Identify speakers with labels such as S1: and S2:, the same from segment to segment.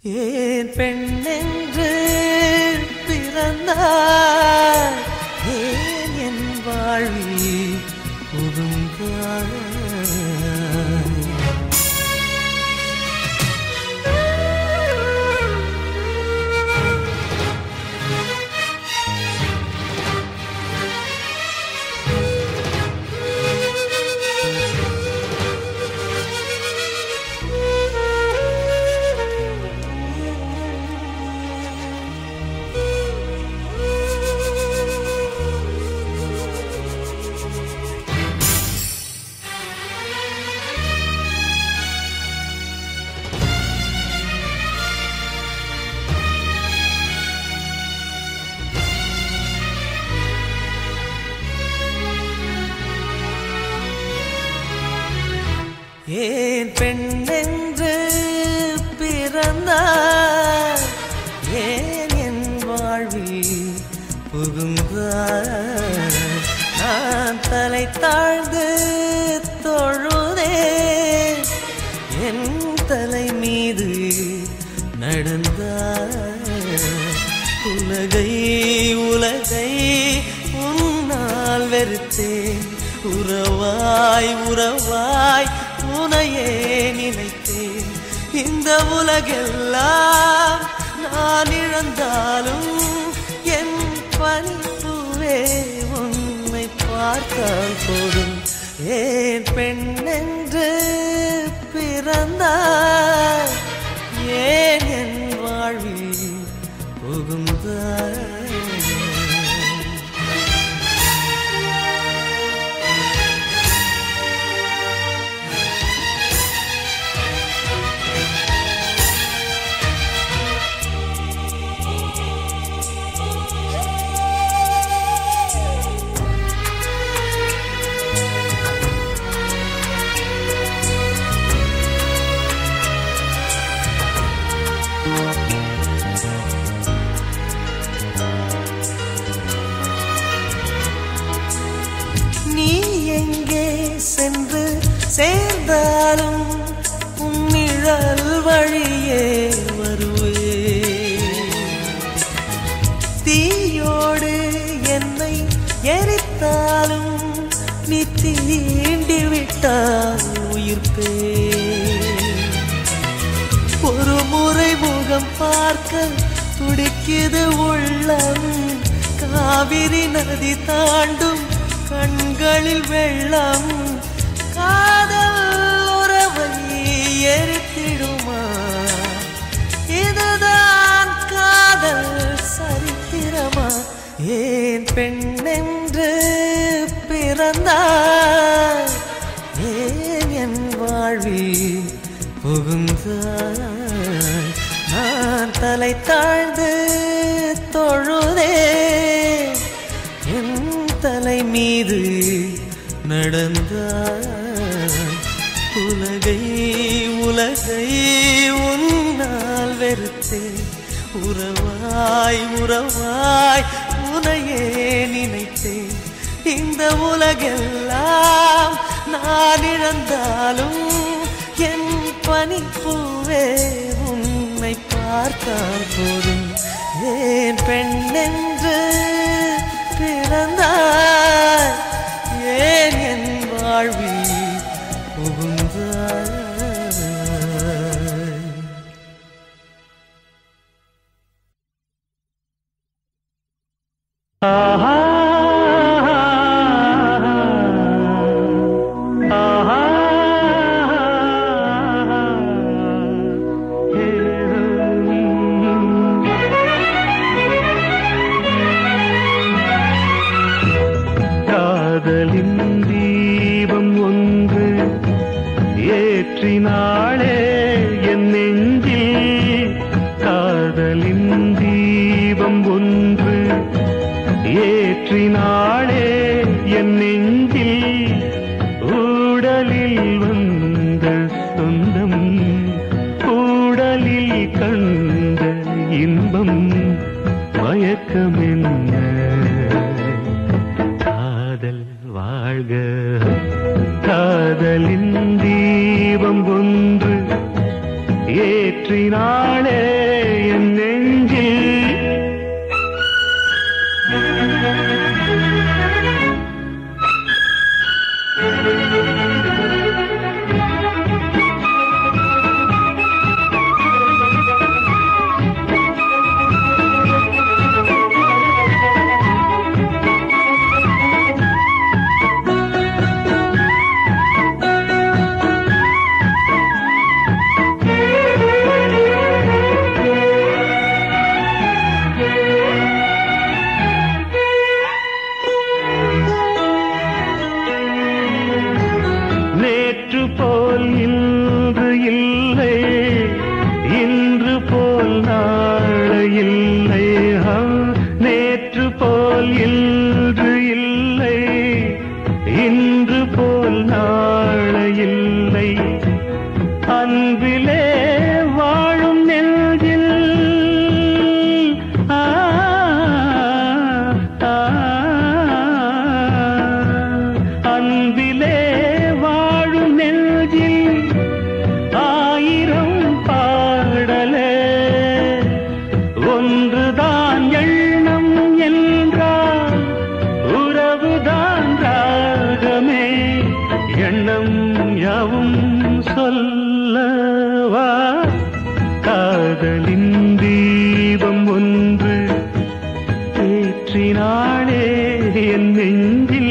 S1: ஏன் பெண்ணென்று பிறந்தாய் ஏன் என் வாழ்வில் புகுந்தாய் ஏன் பெண்ணென்று பிறந்தாய் ஏன் என் வாழ்வில் புகுந்தாய் நான் தலை தாழ்ந்து தொழுதேன் என் தலை மீது நடந்தாய் உலகை உலகை உன்னால் வெறுத்தேன் உறவாய் உறவாய் உனையே நினைத்தேன் இந்த உலகெல்லாம் நான் இழந்தாலும் என் பணிப்புவே உன்னை பார்த்தால் போதும் ஏன் பெண்ணென்று பிறந்தாய் ஏன் என் வாழ்வில் புகுந்தாய் நீ எங்கே சென்று சேர்ந்தாலும் உன் நிழல் வழியே வருவே தீயோடு என்னை எரித்தாலும் நீ தீண்டி விட்டால் உயிர்ப்பே ஒரு முறை முகம் பார்க்க துடிக்குது உள்ளம் காவிரி நதி தாண்டும் கண்களில் வெள்ளம் காதல் உறவை எரித்திடுமா இதுதான் காதல் சரித்திரமா ஏன் பெண்ணென்று பிறந்தாய் ஏன் என் வாழ்வில் புகுந்தாய் நான் தலை தாழ்ந்து தொழுதே என் தலை மீது நடந்தாய் உலகை உலகை உன்னால் வெறுத்தேன் உறவாய் உறவாய் உனையே நினைத்தேன் இந்த உலகெல்லாம் நான் இழந்தாலும் என் பனிப்பூவே உன்னை பார்த்தால் போதும் ஏன் பெண்ணென்று பிறந்தாய் ஏன் என் வாழ்வில் புகுந்தாய்
S2: காதலின் தீபம் ஒன்று ஏற்றினாளே என் நெஞ்சில் காதலின் தீபம் ஒன்று ஏற்றினாளே என் நெஞ்சில் ஊடலில் வந்த சொந்தம் ஊடலில் கண்ட இன்பம் மயக்கம் என்ன காதல் வாழ்க காதலின் தீபம் ஒன்று ஏற்றி ஏற்றினாளே என் நெஞ்சில் நேற்று போல் இன்று இல்லை இன்று போல் நாளை இல்லை ஆ, நேற்று போல் இன்று இல்லை இன்று போல் நாளை இல்லை அன்பிலே வாழும் நெஞ்சில் ஆ, ஆ, அன்பிலே வாழும் நெஞ்சில் ஆயிரம் பாடலே ஒன்றுதான் எண்ணம் என்றால் உறவுதான் ராகமே எண்ணம் யாவும் சொல்லவா காதலின் தீபம் ஒன்று ஏற்றினாளே என் நெஞ்சில்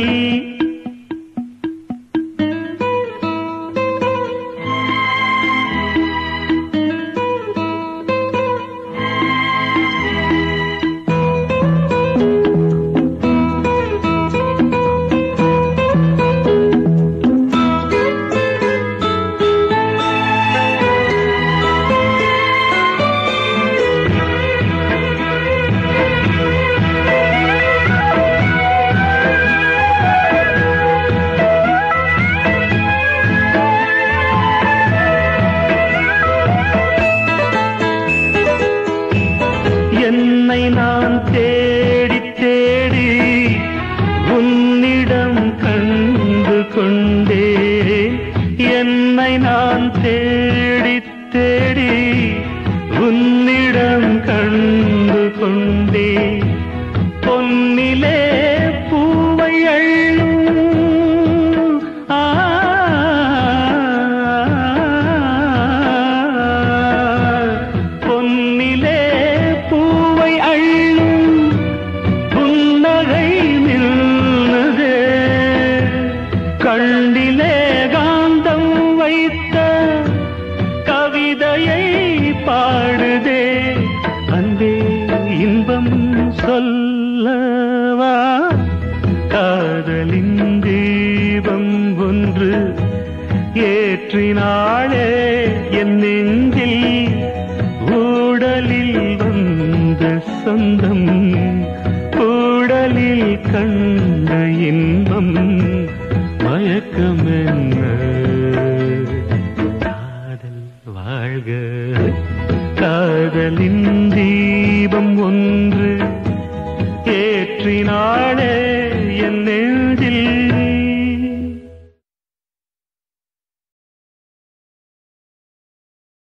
S2: என்னை நான் தேடி தேடி உன்னிடம் கண்டு கொண்டேன் என்னை நான் தேடி தேடி உன்னிடம் கண்டு கொண்டேன் பொன்னிலே பூவை அள்ளும் ஆ பொன்னிலே பூவை அள்ளும் புன்னகை நின்றதே கண்ணிலே காந்தம் வைத்த கவிதையை பாடுதே அன்பே இன்பம் சொல்லவா காதலின் தீபம் ஒன்று ஏற்றினாளே என் நெஞ்சில் ஊடலில் வந்த சொந்தம் ஊடலில் கண்ட இன்பம் மயக்கம் என்ன காதல் வாழ்க காதலின் தீபம் ஒன்று ஏற்றினாளே